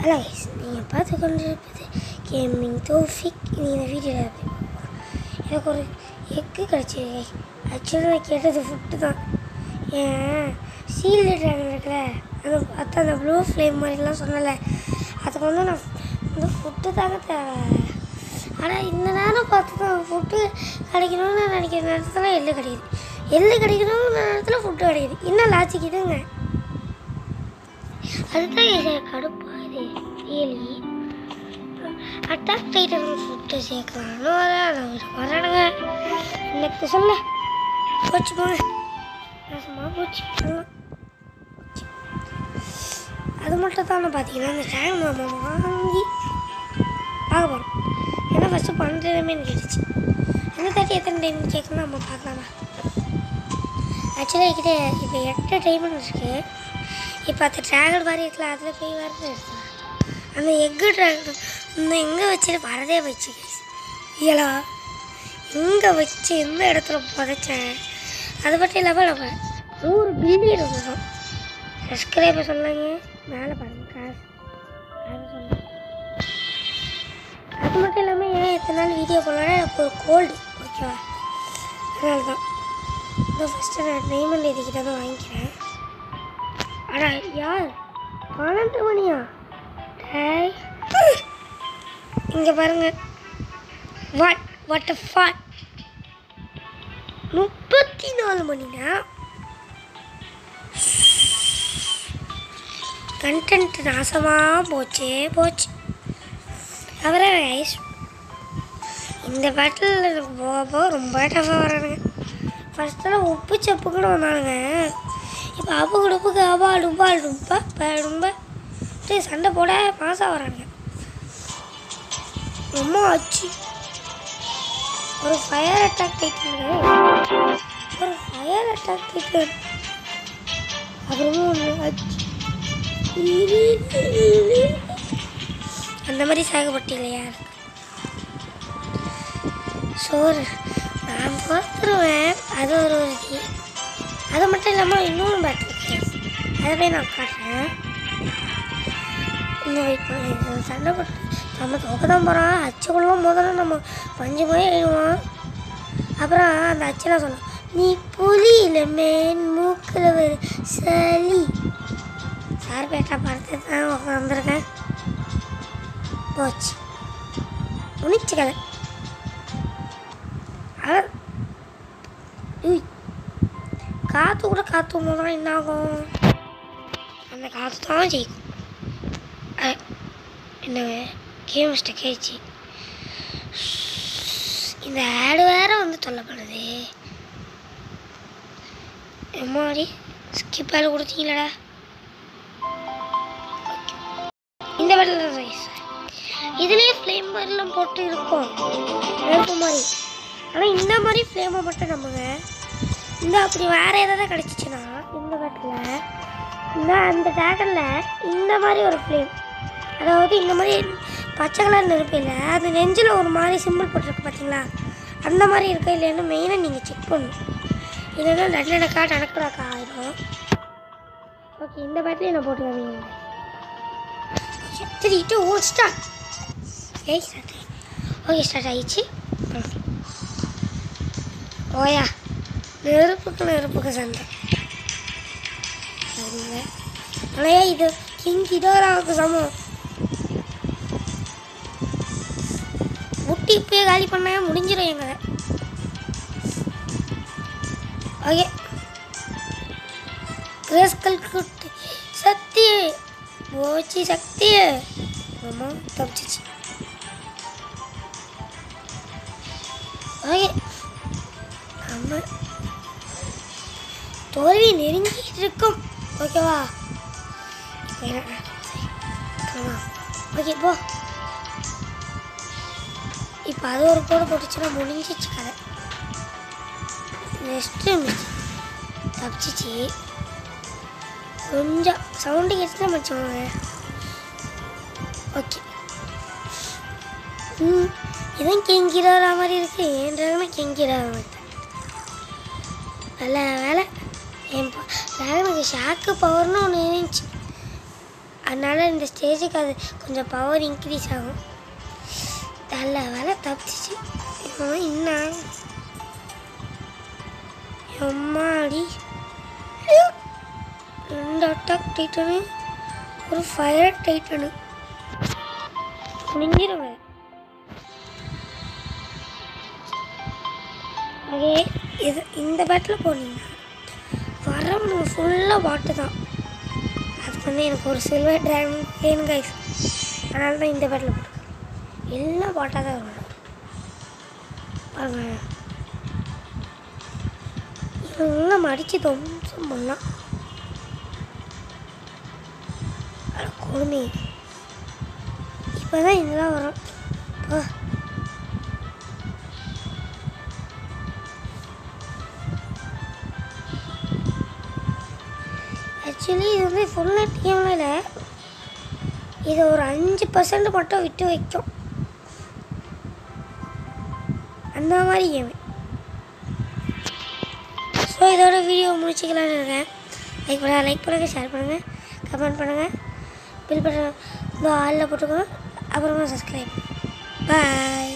Hello guys நீங்கள் பார்த்து கொண்டு இருப்பது கேமிங் தோஃபிக் நீ இந்த வீடியோவில் எனக்கு ஒரு எக்கு கிடச்சிருக்கு ஆக்சுவலாக நான் கேட்டது ஃபுட்டு தான் ஏன் சீல்டு ட்ராகன் இருக்குல்ல அந்த அத்தை அந்த ப்ளூ ஃப்ளேம் மாதிரிலாம் சொன்னல அதுக்கு வந்து நான் இந்த ஃபுட்டு தாங்க தேவை ஆனால் இந்த நேரம் பார்த்து தான் ஃபுட்டு கிடைக்கணும்னு நான் நினைக்கிற நேரத்தில் எள்ளு கிடைக்குது எள்ளு கிடைக்கணும்னு நேரத்தில் ஃபுட்டு கிடைக்குது இன்னும் லாஜிக் இதுங்க அதுதான் இது கடுப்பாகுது ரியலி அட்டாக் டைட்டன் ஃபுட்டு சேர்க்கலாம்னு வர வரானுங்க எனக்கு சொல்ல போச்சு போங்க நாசமாக போச்சு எல்லாம் போச்சு. அது மட்டும் தான் பார்த்தீங்கன்னா இந்த டேங் மாமா வாங்கி பார்க்க போகிறோம் ஏன்னா ஃபஸ்ட்டு பன்னெண்டு டைம் கேட்டுச்சு என்ன தாட்டி எத்தனை டைம் கேட்கணும் நம்ம பார்க்கலாமா ஆக்சுவலாக என்கிட்ட இப்போ எட்டு டைமண்ட் இருக்குது இப்போ அந்த ட்ராகன் மாதிரி இருக்குல்ல அதில் போய் வரது எடுத்தேன் அந்த எக்கு ட்ராகன் இந்த எங்கே வச்சுட்டு வரதே போச்சு ஏலா எங்கே வச்சு எந்த இடத்துல புதைச்சேன் அது மட்டும் இல்லாமல் நம்ம நூறு பில்லியன் வரும் சப்ஸ்கிரைபர் சொன்னாங்க மேலே பாருங்க காசு அது சொன்னாங்க அது மட்டும் இல்லாமல் ஏன் எத்தனை நாள் வீடியோ போடலன்னா எனக்கு ஒரு கோல்டு ஓகேவா அதனால தான் இதோ ஃபஸ்ட்டு நான் டைமண்ட் இதுக்கிட்ட தான் வாங்கிக்கிறேன் அடா யார் பன்னெண்டு மணியா டேய் இங்கே பாருங்க வாட் வாட் ஃபாட் முப்பத்தி நாலு மணினா கண்டென்ட் நாசமாக போச்சே போச்சு அவரே ஐஸ் இந்த பேட்டில் எனக்கு போக போக ரொம்ப டஃபாக வரானுங்க ஃபஸ்ட்டெல்லாம் உப்பு சப்பு கூட வந்தானுங்க இப்போ அப்பு குடுப்புக்கு அபா டுப்பா டுப்பா ப டும்ப இப்படி சண்டை போட மாசம் வராங்க ரொம்ப ஆச்சு ஒரு ஃபயர் அட்டாக் டைட்டன் ஒரு ஃபயர் அட்டாக் டைட்டன் அப்புறமா ஒன்று ஆச்சு அந்த மாதிரி சாகப்பட்டு இல்லையா சோறு நான் பார்த்துருவேன் அது ஒரு உறுதி அது மட்டும் இல்லாமல் இன்னொரு பேட்டில் இருக்கு அதை போய் நான் காட்டுறேன் இன்னும் வெயிட் பண்ணி இது சண்டை போட்டு நம்ம தோக்க தான் போகிறோம் அச்சுக்குள்ள முதல்ல நம்ம பஞ்சு போய் எழுவோம் அப்புறம் அந்த அச்செல்லாம் சொன்னோம் நீ புலி இல்லை மேன் மூக்கில் ஒரு சளி சார் பேட்டா பார்த்து தான் உட்காந்துருக்கேன் போச்சு முடிச்சு கதை அதான் உய் காற்று கூட காற்று போனால் என்ன ஆகும் அந்த காற்று தான் ஜெயிக்கும் அஹ், என்ன கேம் மிஸ்டேக் ஆயிடுச்சு இந்த ஆடு வேற வந்து சொல்லப்படுது எம்மாடி ஸ்கிப் ஆடு கொடுத்தீங்களடா இந்த வெள்ளம் ரைஸ் இதுலேயே ஃப்ளேம் மாதிரிலாம் போட்டு இருக்கும் நெருப்பு மாதிரி ஆனால் இந்த மாதிரி ஃப்ளேமை மட்டும் நம்புங்க இந்த அப்படி வேறு ஏதாவது கிடச்சிச்சின்னா இந்த கட்டில் இந்த அந்த டேகனில் இந்த மாதிரி ஒரு ஃப்ளேம் அதாவது இந்த மாதிரி பச்சை கலர் நெருப்பு இல்லை அது நெஞ்சில் ஒரு மாதிரி சிம்பிள் போட்டிருக்கு பார்த்தீங்களா அந்த மாதிரி இருக்கா இல்லைன்னு மெயினாக நீங்கள் செக் பண்ணணும் இல்லைன்னா டட்லடக்கா டனக்கடாக்கா ஆயிடும் ஓகே இந்த பேட்டரி நான் போட்டு வரீங்க த்ரீ டூ ஒன் ஸ்டார்ட் ஏய் ஸ்டார்ட் ஓகே ஸ்டார்ட் ஆயிடுச்சு ஓயா நெருப்புக்கு நெருப்புக்கு சண்டை சரிங்க ஆனால் இது கிங் இதோராவுக்கு சமம் முட்டி இப்பயே காலி பண்ண முடிஞ்சிடும் எங்க ஓகே கிரேஸ்கல் குட்டி சக்தி போச்சு சக்தி ஆமா தப்பிச்சிச்சு ஓகே நம்ம தோல்வி நெருங்கிட்டு இருக்கும் ஓகேவா இப்போ என்ன ஆமா ஓகே போ இப்போ அது ஒரு போட போட்டுச்சுன்னா முடிஞ்சிச்சு கதை நெக்ஸ்ட்டு மிச்சு தப்பிச்சிச்சு கொஞ்சம் சவுண்டு கேட்டு மச்சவங்க ஓகே ம் இதான் கெங்கிறாரா மாதிரி இருக்கு ஏன்றாங்கன்னா கெங்கிறாரா மாதிரி நல்ல வேலை என் டிராகனுக்கு ஷாக்கு பவர்னு ஒன்று இருந்துச்சு அதனால் இந்த ஸ்டேஜுக்கு அது கொஞ்சம் பவர் இன்க்ரீஸ் ஆகும் நல்ல வேலை தப்பிச்சிச்சு இவன் இன்னும் எம்மாடி ஐயோ! ரெண்டு அட்டாக் டைட்டனு ஒரு ஃபயர் டைட்டனு முடிஞ்சிருங்க ஓகே இது இந்த பேட்டில் போனீங்கன்னா வரவனுங்க ஃபுல்லாக பாட்டு தான் அதுக்கு வந்து எனக்கு ஒரு சில்வர் டிராகன் வேணும் கைஸ் அதனால தான் இந்த பேட்டில் போட்டுருக்கேன் எல்லாம் பாட்டாக தான் வரும் பாருங்க இவங்கெல்லாம் மடித்து தொம்சம் பண்ணலாம் அட கொடுமை இப்போ தான் இதெல்லாம் வரும் பா. ஆக்சுவலி இது வந்து ஃபுல்லாக டீமில் இல்லை இது ஒரு அஞ்சு பர்சன்ட் மட்டும் விட்டு வைக்கும் அந்த மாதிரி கேம் ஸோ இதோட வீடியோ முடிச்சுக்கலான்னு இருக்கேன் லைக் பண்ண லைக் பண்ணுங்கள் ஷேர் பண்ணுங்கள் கமெண்ட் பண்ணுங்கள் பில் பட்டன் இந்த ஆளில் போட்டுக்கோங்க அப்புறமா சப்ஸ்கிரைப் பாய்